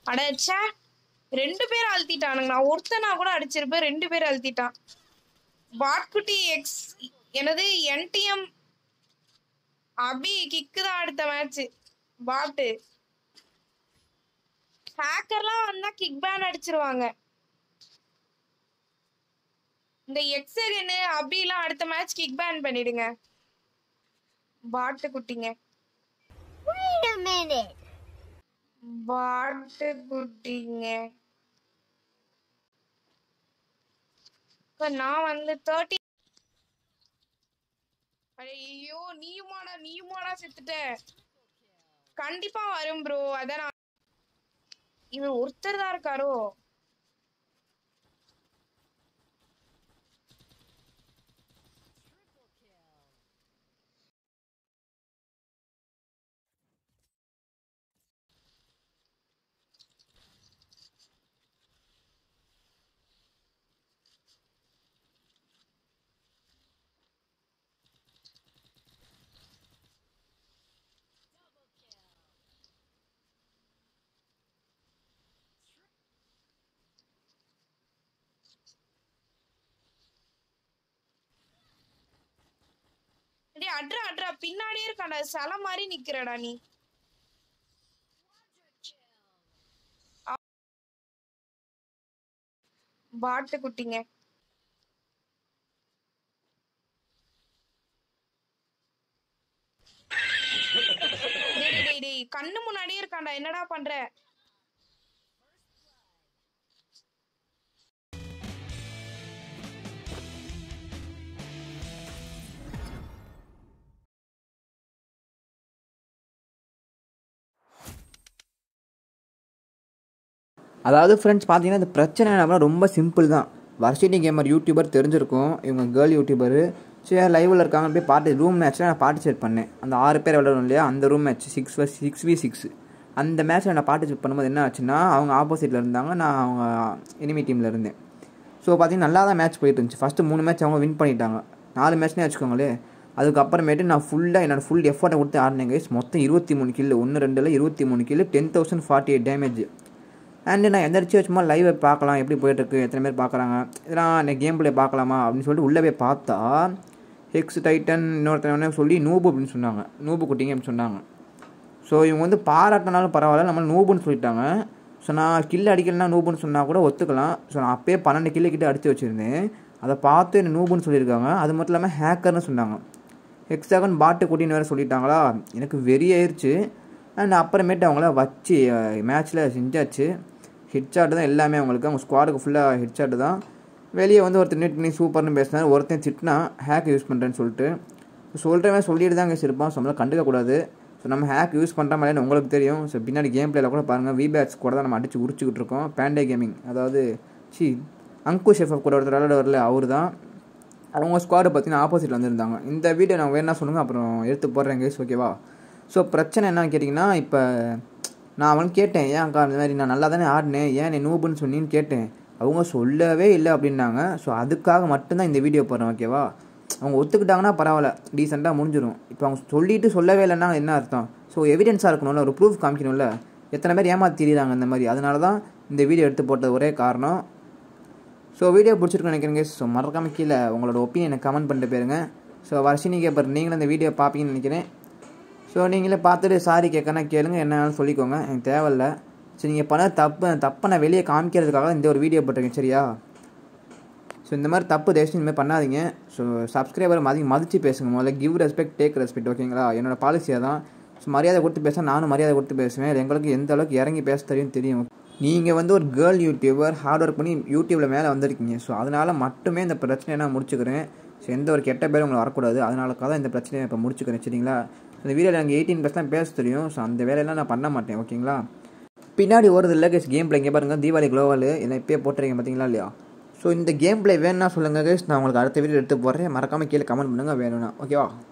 அடச்சே ரெண்டு பேர் அழுத்திட்டானுங்க நான் ஒருத்தனா கூட அடிச்சிருப்பேன் ரெண்டு பேர் அழுத்திட்டான் பாட்குட்டி எக்ஸ் எனது என்டிஎம் அபி கிக்கு தான் அடுத்த மேட்ச் பாட்டு ஹேக்கர்லாம் வந்தா கிக் பேன் அடிச்சிருவாங்க இந்த எக்ஸகனு அபிலாம் அடுத்த மேட்ச் கிக் பேன் பண்ணிடுங்க பாட்டு குட்டிங்க Wait a minute. பாட்டு குட்டிங்க இப்ப நான் வந்து தேர்ட்டி ஐயோ நீயுமாடா நீயுமாடா செத்துட்ட கண்டிப்பா வரும் ப்ரோ அதான் நான் இவர் ஒருத்தர் தான் இருக்காரோ டேய் அட்ரா அட்ரா பின்னாடியே இருக்காடா சில மாதிரி நிக்கிறடா நீ பாட்டு குட்டிங்க டேய் டேய், டேய் டேய் கண்ணு முன்னாடியே இருக்கான்டா என்னடா பண்ற அதாவது ஃப்ரெண்ட்ஸ் பார்த்தீங்கன்னா இந்த பிரச்சனை என்ன ரொம்ப சிம்பிள் தான் வர்ஷினி கேமர் யூடியூபர் தெரிஞ்சிருக்கும் இவங்க கேர்ள் யூடியூபரு சரி லைவில் இருக்காங்க போய் பார்ட்டி ரூம் மேட்ச்சில் நான் பார்ட்டிசிபேட் பண்ணேன் அந்த ஆறு பேர் விளையாடணும் இல்லையா அந்த room match six six v six அந்த மேட்ச்சில் நான் பார்ட்டிசிபேட் பண்ணும்போது என்ன ஆச்சுன்னா அவங்க ஆப்போசிட்டில் இருந்தாங்க நான் அவங்க எனிமி டீமில் இருந்தேன் ஸோ பார்த்தீங்கன்னா நல்லா தான் மேட்ச் போயிட்டு இருந்துச்சு ஃபஸ்ட்டு மூணு மேட்ச் அவங்க வின் பண்ணிட்டாங்க நாலு மேட்ச்னே வச்சுக்கோங்களேன் அதுக்கப்புறமேட்டு நான் ஃபுல்லாக என்னோட ஃபுல் எஃபர்ட்டை கொடுத்து ஆடினேன் கைஸ் மொத்தம் இருபத்தி மூணு கில்லு ஒன்று ரெண்டில் இருபத்தி மூணு kill ten thousand forty eight damage and நான் எந்திரிச்சு சும்மா லைவை பார்க்கலாம் எப்படி போயிட்டுருக்கு எத்தனை பேர் பார்க்குறாங்க இதெல்லாம் எனக்கு கேம் பிளே பார்க்கலாமா அப்படின்னு சொல்லிட்டு உள்ளே போய் பார்த்தா ஹெக்ஸ் டைட்டன் இன்னொருத்தவனே சொல்லி நூபு அப்படின்னு சொன்னாங்க நூபு குட்டிங்க அப்படின்னு சொன்னாங்க ஸோ இவங்க வந்து பாராட்டினாலும் பரவாயில்ல நம்ம நூபுன்னு சொல்லிட்டாங்க ஸோ நான் கில் அடிக்கலனா நூபுன்னு சொன்னால் கூட ஒத்துக்கலாம் ஸோ நான் அப்பயே பன்னெண்டு கில்லு கிட்ட அடித்து வச்சுருந்தேன் அதை பார்த்து என்ன நூபுன்னு சொல்லியிருக்காங்க அது மட்டும் இல்லாமல் ஹேக்கர்னு சொன்னாங்க ஹெக்ஸாகன் பாட்டு குட்டின்னு வேறு சொல்லிட்டாங்களா எனக்கு வெறி ஆயிடுச்சு அண்ட் அப்புறமேட்டு அவங்கள வச்சு மேட்ச்சில் செஞ்சாச்சு ஹிட் ஷாட் தான் எல்லாமே அவங்களுக்கு அவங்க ஸ்குவாடுக்கு ஃபுல்லாக ஹிட் ஷாட் தான் வெளியே வந்து ஒருத்தர் நீட் பண்ணி சூப்பர்னு பேசினார் ஒருத்தன் திட்டினா ஹேக் யூஸ் பண்ணுறேன்னு சொல்லிட்டு சொல்கிறவன் சொல்லிட்டு தான் இங்கே இருப்பான் ஸோ நம்மளால் கண்டுக்கக்கூடாது ஸோ நம்ம ஹேக் யூஸ் பண்ணுற மாதிரி உங்களுக்கு தெரியும் ஸோ பின்னாடி கேம் பிளேல கூட பாருங்கள் வி பேட்ஸ் கூட தான் நம்ம அடிச்சு உரிச்சிக்கிட்டு இருக்கோம் பேண்டே கேமிங் அதாவது சி அங்கு ஷெஃப் கூட ஒருத்தர் விளையாட வரல அவர் தான் அவங்க ஸ்குவாடு பார்த்தீங்கன்னா ஆப்போசிட்டில் வந்திருந்தாங்க இந்த வீடியோ நான் வேணா சொல்லுங்கள் அப்புறம் எடுத்து போடுறேன் கேஸ் ஓகேவா ஸோ பிரச்சனை என்னன்னு கேட்டிங்கன்னா இப்போ நான் அவன் கேட்டேன் ஏன் அக்கா இந்த மாதிரி நான் நல்லா தானே ஆடினேன் ஏன் நீ நூபுன்னு சொன்னின்னு கேட்டேன் அவங்க சொல்லவே இல்லை அப்படின்னாங்க ஸோ அதுக்காக மட்டும்தான் இந்த வீடியோ போடுறேன் ஓகேவா அவங்க ஒத்துக்கிட்டாங்கன்னா பரவாயில்ல டீசெண்டாக முடிஞ்சிடும் இப்போ அவங்க சொல்லிட்டு சொல்லவே இல்லைன்னா என்ன அர்த்தம் ஸோ எவிடன்ஸாக இருக்கணும்ல ஒரு ப்ரூஃப் காமிக்கணும்ல எத்தனை பேர் ஏமாற்றி தெரியுறாங்க இந்த மாதிரி அதனால தான் இந்த வீடியோ எடுத்து போட்டது ஒரே காரணம் ஸோ வீடியோ பிடிச்சிருக்குன்னு நினைக்கிறேங்க ஸோ மறக்காம கீழே உங்களோட ஒப்பீனியனை கமெண்ட் பண்ணிட்டு போயிருங்க ஸோ வர்ஷினி கேப்பர் நீங்களும் இந்த வீடியோ பார்ப்பீங்கன்னு நினைக்கிறேன் ஸோ நீங்களே பார்த்துட்டு சாரி கேட்கனா கேளுங்க என்னன்னு சொல்லிக்கோங்க எனக்கு தேவையில்ல சரி நீங்கள் பண்ண தப்பு அந்த தப்பை நான் வெளியே காமிக்கிறதுக்காக இந்த ஒரு வீடியோ போட்டிருக்கேன் சரியா ஸோ இந்த மாதிரி தப்பு தேசம் இந்த மாதிரி பண்ணாதீங்க ஸோ சப்ஸ்கிரைபர் மதி மதித்து பேசுங்க முதல்ல கிவ் ரெஸ்பெக்ட் டேக் ரெஸ்பெக்ட் ஓகேங்களா என்னோட பாலிசியாக தான் ஸோ மரியாதை கொடுத்து பேச நானும் மரியாதை கொடுத்து பேசுவேன் அது எங்களுக்கு எந்த அளவுக்கு இறங்கி பேச தெரியும் தெரியும் நீங்கள் வந்து ஒரு கேர்ள் யூடியூபர் ஹார்ட் ஒர்க் பண்ணி யூடியூப்பில் மேலே வந்திருக்கீங்க ஸோ அதனால் மட்டுமே இந்த பிரச்சனையை நான் முடிச்சுக்கிறேன் ஸோ எந்த ஒரு கெட்ட பேரும் உங்களுக்கு வரக்கூடாது அதனாலக்காக தான் இந்த பிரச்சனையை இப்போ முடிச்சுக்கிறேன் சரிங்களா இந்த வீடியோவில் எனக்கு எயிட்டீன் ப்ளஸ் தான் பேச தெரியும் ஸோ அந்த வேலையெல்லாம் நான் பண்ண மாட்டேன் ஓகேங்களா பின்னாடி வருது இல்லை கேஸ் கேம் பிளே இங்கே பாருங்கள் தீபாவளி குளோவல் என்ன இப்போயே போட்டுறீங்க பார்த்தீங்களா இல்லையா ஸோ இந்த கேம் பிளே வேணும்னா சொல்லுங்கள் கேஸ் நான் உங்களுக்கு அடுத்த வீடியோ எடுத்து போடுறேன் மறக்காமல் கீழே கமெண்ட் பண்ணுங்கள் வேணும்னா ஓகேவா